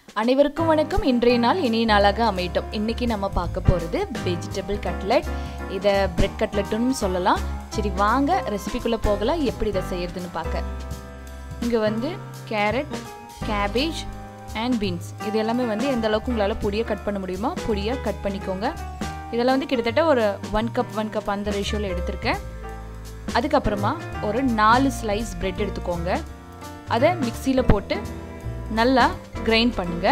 அனைவருக்கும் வணக்கம் இன்றைய நாள் இனிய நாளாக அமையட்டும் இன்னைக்கு நம்ம பார்க்க போகிறது வெஜிடபிள் கட்லெட் இதை பிரெட் கட்லெட்டுன்னு சொல்லலாம் சரி வாங்க ரெசிபிக்குள்ளே போகலாம் எப்படி இதை செய்யறதுன்னு பார்க்க இங்கே வந்து கேரட் கேபேஜ் அண்ட் பீன்ஸ் இது எல்லாமே வந்து எந்த அளவுக்கு உங்களால் பொடியாக கட் பண்ண முடியுமோ பொடியாக கட் பண்ணிக்கோங்க இதெல்லாம் வந்து கிட்டத்தட்ட ஒரு ஒன் கப் ஒன் கப் அந்த ரேஷியோவில் எடுத்திருக்கேன் அதுக்கப்புறமா ஒரு நாலு ஸ்லைஸ் பிரெட் எடுத்துக்கோங்க அதை மிக்சியில் போட்டு நல்லா கிரைண்ட் பண்ணுங்க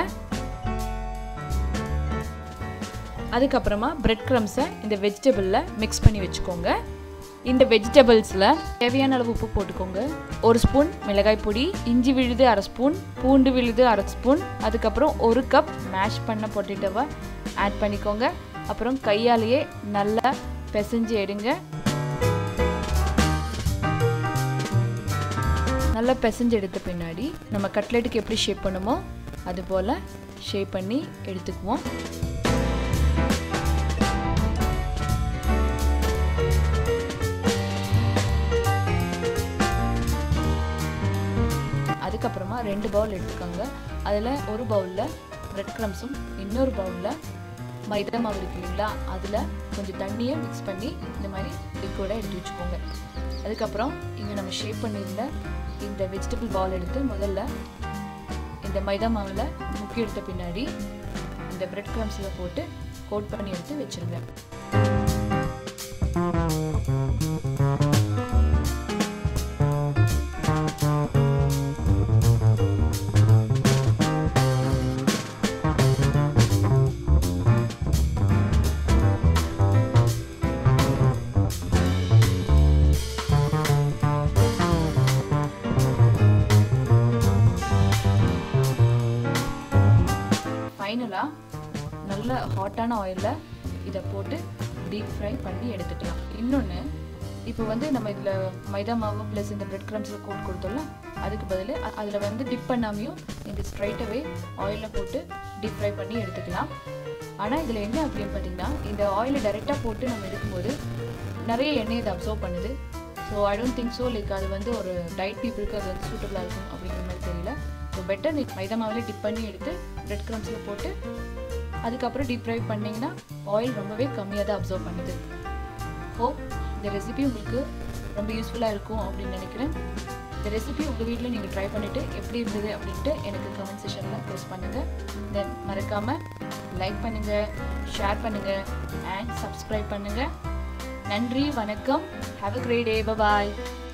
அதுக்கப்புறமா பிரெட் க்ரம்ஸை இந்த வெஜிடபிளில் மிக்ஸ் பண்ணி வச்சுக்கோங்க இந்த வெஜிடபிள்ஸில் தேவையான அளவு உப்பு போட்டுக்கோங்க ஒரு ஸ்பூன் மிளகாய் பொடி இஞ்சி விழுது அரை ஸ்பூன் பூண்டு விழுது அரை ஸ்பூன் அதுக்கப்புறம் ஒரு கப் மேஷ் பண்ண பொட்டேட்டோவை ஆட் பண்ணிக்கோங்க அப்புறம் கையாலேயே நல்லா பிசைஞ்சு எடுங்க நல்லா பிசைஞ்சு எடுத்த பின்னாடி நம்ம கட்லெட்டுக்கு எப்படி ஷேப் பண்ணுமோ அது போல் ஷேப் பண்ணி எடுத்துக்குவோம் அதுக்கப்புறமா ரெண்டு பவுல் எடுத்துக்கோங்க அதில் ஒரு பவுலில் பிரெட் க்ரம்ஸும் இன்னொரு பவுலில் மைதா மாவு இருக்கு இல்லைங்களா அதில் கொஞ்சம் தண்ணியை மிக்ஸ் பண்ணி இந்த மாதிரி லிக்விடாக எடுத்து வச்சுக்கோங்க அதுக்கப்புறம் இங்கே நம்ம ஷேப் பண்ணியிருந்த இந்த வெஜிடபிள் பால் எடுத்து முதல்ல இந்த மைதா மாவில் முக்கி எடுத்த பின்னாடி இந்த பிரெட் க்ரம்ஸில் போட்டு கோட் பண்ணி எடுத்து வச்சுருங்க ஃபைனலாக நல்ல ஹாட்டான ஆயிலில் இதை போட்டு டீப் ஃப்ரை பண்ணி எடுத்துக்கலாம் இன்னொன்று இப்போ வந்து நம்ம இதில் மைதா மாவு ப்ளஸ் இந்த பிரெட் க்ரம்ஸில் கோட் கொடுத்தோம்ல அதுக்கு பதில் அதில் வந்து டிப் பண்ணாமையும் இந்த ஸ்ட்ரைட்டாகவே ஆயிலில் போட்டு டீப் ஃப்ரை பண்ணி எடுத்துக்கலாம் ஆனால் இதில் என்ன அப்படின்னு பார்த்தீங்கன்னா இந்த ஆயிலை டைரெக்டாக போட்டு நம்ம எடுக்கும்போது நிறைய எண்ணெய் இதை அப்சர்வ் பண்ணுது so I don't think so like அது வந்து ஒரு டயட் பீப்புளுக்கு அது வந்து சூட்டபுளாக இருக்கும் அப்படிங்கிற மாதிரி தெரியல ஸோ பெட்டர் நீ மைதா மாவிலே டிப் பண்ணி எடுத்து பிரெட் க்ரம்ஸில் போட்டு அதுக்கப்புறம் டீப் ஃப்ரை பண்ணிங்கன்னா ஆயில் ரொம்பவே கம்மியாக தான் அப்சர்வ் பண்ணுது ஹோப் இந்த ரெசிபி உங்களுக்கு ரொம்ப யூஸ்ஃபுல்லாக இருக்கும் அப்படின்னு நினைக்கிறேன் இந்த ரெசிபி உங்கள் வீட்டில் நீங்கள் ட்ரை பண்ணிவிட்டு எப்படி இருந்தது அப்படின்ட்டு எனக்கு கமெண்ட் செஷனில் போஸ்ட் பண்ணுங்கள் தென் மறக்காமல் லைக் பண்ணுங்கள் ஷேர் பண்ணுங்கள் அண்ட் சப்ஸ்கிரைப் பண்ணுங்கள் நன்றி வணக்கம் have a great day bye